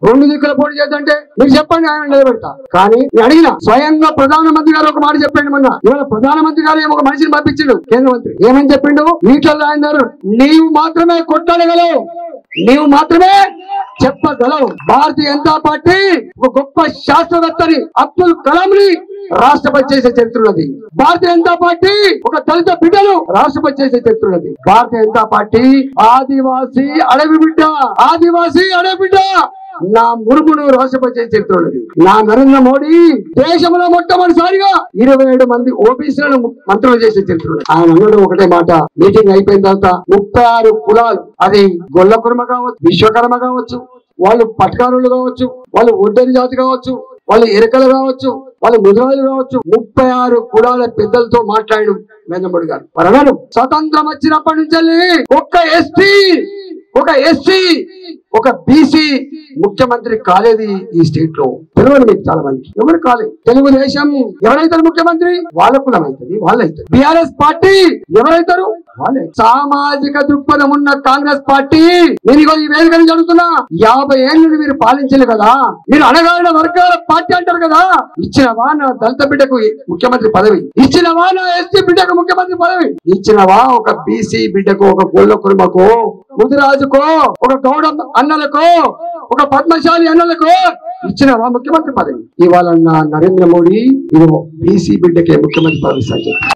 రెండు దిక్కుల పోటీ చేద్దంటే మీరు చెప్పండి ఆయన నిలబెడతా కానీ నేను అడిగిన స్వయంగా ప్రధానమంత్రి గారు ఒక మాట చెప్పండి మొన్న ఇవాళ ప్రధానమంత్రి గారు ఏమో ఒక మనిషిని పంపించిండు కేంద్ర మంత్రి ఏమని చెప్పిండు ఈటల రాజేందర్ నీవు మాత్రమే కొట్టాడగలవు నీవు మాత్రమే చెప్పగలవు భారతీయ జనతా పార్టీ ఒక గొప్ప శాస్త్రవేత్తని అబ్దుల్ కలాం ని రాష్ట్రపతి చేసే చరిత్ర ఉన్నది భారతీయ జనతా పార్టీ ఒక దళిత బిడ్డను రాష్ట్రపతి చేసే చరిత్ర ఉన్నది భారతీయ జనతా పార్టీ ఆదివాసీ అడవి బిడ్డ ఆదివాసీ అడవి బిడ్డ నా మురుగును రాష్ట్రపతి చేసే చరిత్ర ఉన్నది నా నరేంద్ర మోడీ దేశంలో మొట్టమొదటిసారిగా ఇరవై ఏడు మంది ఓబీసీలను మంత్రులు చేసే చరిత్ర ఉన్నది ఆయన అన్నాడు ఒకటే మాట మీటింగ్ అయిపోయిన తర్వాత ముప్పై ఆరు కులాలు అది గొల్ల కుర్మ కావచ్చు విశ్వకర్మ కావచ్చు వాళ్ళు పట్కారులు కావచ్చు వాళ్ళు ఒడ్డరి జాతి కావచ్చు వాళ్ళు ఎరకలు కావచ్చు వాళ్ళు ముద్రాలు కావచ్చు ముప్పై ఆరు కులాల పెద్దలతో మాట్లాడు నరేంద్ర గారు మరి అన్నారు స్వతంత్రం వచ్చినప్పటి నుంచి ఒక్క ఎస్టీ ఒక ఎస్సీ ఒక బీసీ ముఖ్యమంత్రి కాలేదు ఈ స్టేట్ లో తెలియదు మీకు చాలా మందికి ఎవరు కాలేదు తెలుగుదేశం ఎవరైతారు ముఖ్యమంత్రి వాళ్ళ కులం అవుతుంది వాళ్ళు అవుతారు బిఆర్ఎస్ పార్టీ ఎవరైతారు వాళ్ళే సామాజిక దృక్పథం ఉన్న కాంగ్రెస్ పార్టీ నేను ఇగో ఈ వేదిక నుంచి అడుగుతున్నా యాభై ఏళ్ళు మీరు పాలించలే కదా మీరు అణగారిన వర్గాల పార్టీ అంటారు కదా ఇచ్చినవా నా దళిత బిడ్డకు ముఖ్యమంత్రి పదవి ఇచ్చినవా నా ఎస్టీ బిడ్డకు ముఖ్యమంత్రి పదవి ఇచ్చినవా ఒక బీసీ బిడ్డకు ఒక గొల్ల కుర్మకు ముదిరాజుకో ఒక గౌడ అన్నలకు ఒక పద్మశాలి అన్నలకు ఇచ్చినవా ముఖ్యమంత్రి పదవి ఇవాళ నా నరేంద్ర మోడీ ఇది బీసీ బిడ్డకే ముఖ్యమంత్రి పదవి ఇస్తా అని చెప్పారు.